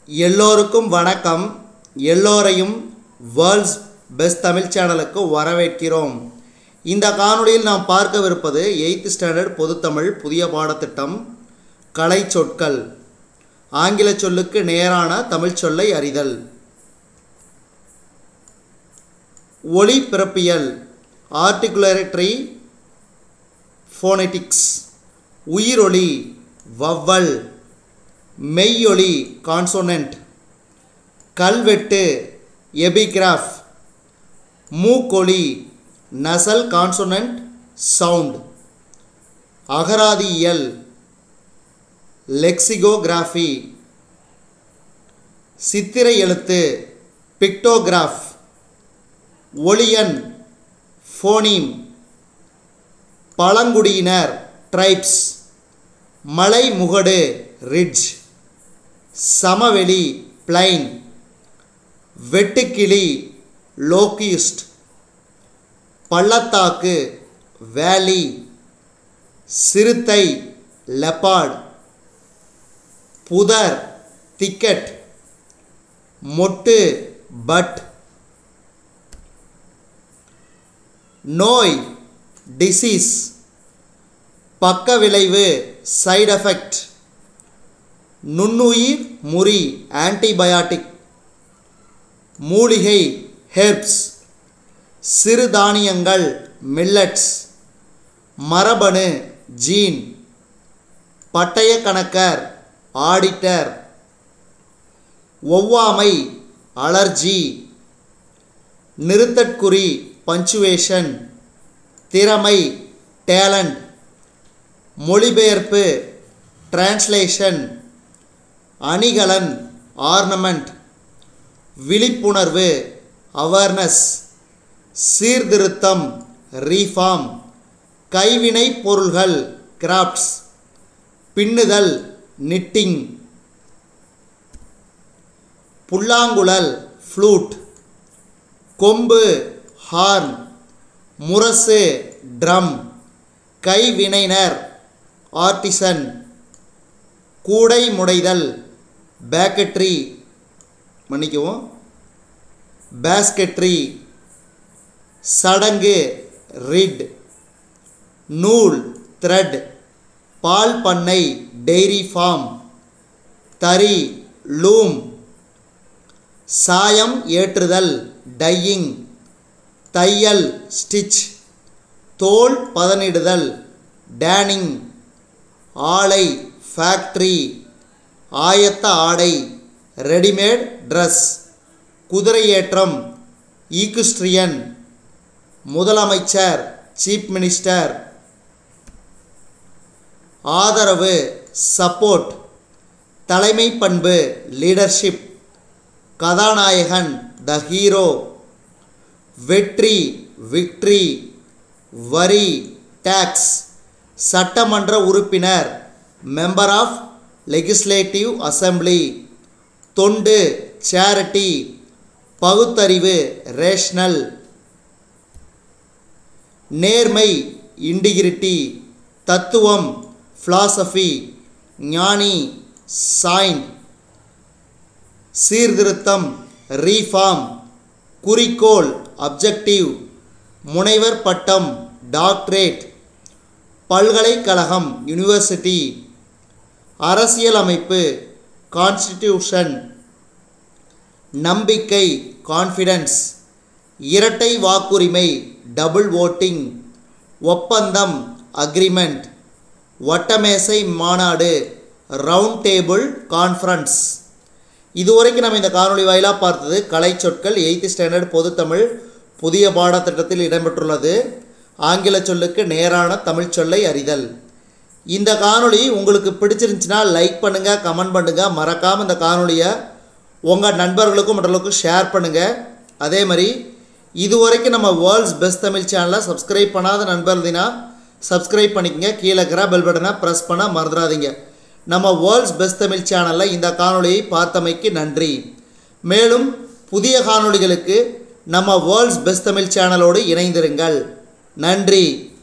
எல்லோருக்கும் வணக்கம் எல்லோரையும் வேர்ல்ட்ஸ் பெஸ்ட் தமிழ் சேனலுக்கு வரவேற்கிறோம் இந்த காணொளியில் நாம் பார்க்கவிருப்பது எயித்து ஸ்டாண்டர்ட் பொதுத்தமிழ் புதிய பாடத்திட்டம் கலை சொற்கள் ஆங்கில சொல்லுக்கு நேரான தமிழ் சொல்லை அறிதல் ஒளி பிறப்பியல் ஆர்டிகுலேட்டரி ஃபோனெட்டிக்ஸ் உயிரொலி வவ்வல் மெய்யொலி கான்சோனன்ட் கல்வெட்டு எபிகிராஃப் மூக்கொலி நசல் கான்சோனன்ட் சவுண்ட் அகராதியியல் லெக்சிகோகிராஃபி சித்திரை எழுத்து பிக்டோகிராஃப் ஒளியன் ஃபோனீம் பழங்குடியினர் ட்ரைப்ஸ் மலைமுகடு ரிட்ஜ் சமவெளி பிளைன் வெட்டுக்கிளி லோக்கிஸ்ட் பள்ளத்தாக்கு வேலி சிறுத்தை லெப்பார்ட் புதர் திக்கெட் மொட்டு பட் நோய் டிசீஸ் பக்க விளைவு சைடு எஃபெக்ட் நுண்ணுயிர் முறி ஆன்டிபயாட்டிக் மூலிகை ஹெர்ப்ஸ் சிறுதானியங்கள் மில்லட்ஸ் மரபணு ஜீன் பட்டய கணக்கர் ஆடிட்டர் ஒவ்வாமை அலர்ஜி நிறுத்தற்குறி பஞ்சுவேஷன் திறமை டேலண்ட் மொழிபெயர்ப்பு டிரான்ஸ்லேஷன் அணிகலன் ஆர்னமெண்ட் விழிப்புணர்வு அவேர்னஸ் சீர்திருத்தம் ரீஃபார்ம் கைவினைப் பொருள்கள் கிராஃப்ட்ஸ் பின்னுதல் நிட்டிங் புல்லாங்குழல் ஃப்ளூட் கொம்பு ஹார்ன் முரசு ட்ரம் கைவினைஞர் ஆர்டிசன் கூடை முடைதல் பேக்கட்ரி மன்னிக்கவும் பேஸ்கெட்ரி சடங்கு ரிட் நூல் த்ரெட் பால் பண்ணை டெய்ரி ஃபார்ம் தறி லூம் சாயம் ஏற்றுதல் டையிங் தையல் ஸ்டிச் தோல் பதனிடுதல் டேனிங் ஆலை ஃபேக்ட்ரி ஆயத்த ஆடை ரெடிமேட் ட்ரெஸ் குதிரையேற்றம் ஈக்குஸ்ட்ரியன் முதலமைச்சர் சீஃப் மினிஸ்டர் ஆதரவு சப்போர்ட் தலைமை பண்பு லீடர்ஷிப் கதாநாயகன் த ஹீரோ வெற்றி விக்ட்ரி வரி டேக்ஸ் சட்டமன்ற உறுப்பினர் மெம்பர் ஆஃப் லெகிஸ்லேட்டிவ் அசம்பிளி தொண்டு சேரிட்டி பகுத்தறிவு ரேஷ்னல் நேர்மை இன்டிகிரிட்டி தத்துவம் ஃபிலாசபி ஞானி சாயின் சீர்திருத்தம் ரீஃபார்ம் குறிக்கோள் அப்ஜெக்டிவ் முனைவர் பட்டம் டாக்டரேட் பல்கலைக்கழகம் யூனிவர்சிட்டி அரசியலமைப்பு கான்ஸ்டிடியூஷன் நம்பிக்கை கான்ஃபிடன்ஸ் இரட்டை வாக்குரிமை டபுள் ஓட்டிங் ஒப்பந்தம் அக்ரிமெண்ட் வட்டமேசை மாநாடு ரவுண்ட் டேபிள் கான்ஃபரன்ஸ் இதுவரைக்கும் நம்ம இந்த காணொளி வாயிலாக பார்த்தது கலை சொற்கள் எயித்து ஸ்டாண்டர்ட் பொதுத்தமிழ் புதிய பாடத்திட்டத்தில் இடம்பெற்றுள்ளது ஆங்கில சொல்லுக்கு நேரான தமிழ் சொல்லை அறிதல் இந்த காணொளி உங்களுக்கு பிடிச்சிருந்துச்சுன்னா லைக் பண்ணுங்கள் கமெண்ட் பண்ணுங்கள் மறக்காமல் இந்த காணொளியை உங்கள் நண்பர்களுக்கும் மற்றவர்களுக்கும் ஷேர் பண்ணுங்கள் அதே மாதிரி இதுவரைக்கும் நம்ம வேர்ல்ட்ஸ் பெஸ்ட் தமிழ் சேனலை சப்ஸ்கிரைப் பண்ணாத நண்பர் இருந்தீங்கன்னா சப்ஸ்கிரைப் பண்ணிக்கங்க கீழே இருக்கிற பெல் பட்டனை ப்ரெஸ் பண்ண மறந்துடாதீங்க நம்ம வேர்ல்ட்ஸ் பெஸ்ட் தமிழ் சேனலில் இந்த காணொளியை பார்த்தமைக்கு நன்றி மேலும் புதிய காணொளிகளுக்கு நம்ம வேர்ல்ட்ஸ் பெஸ்ட் தமிழ் சேனலோடு இணைந்திருங்கள் நன்றி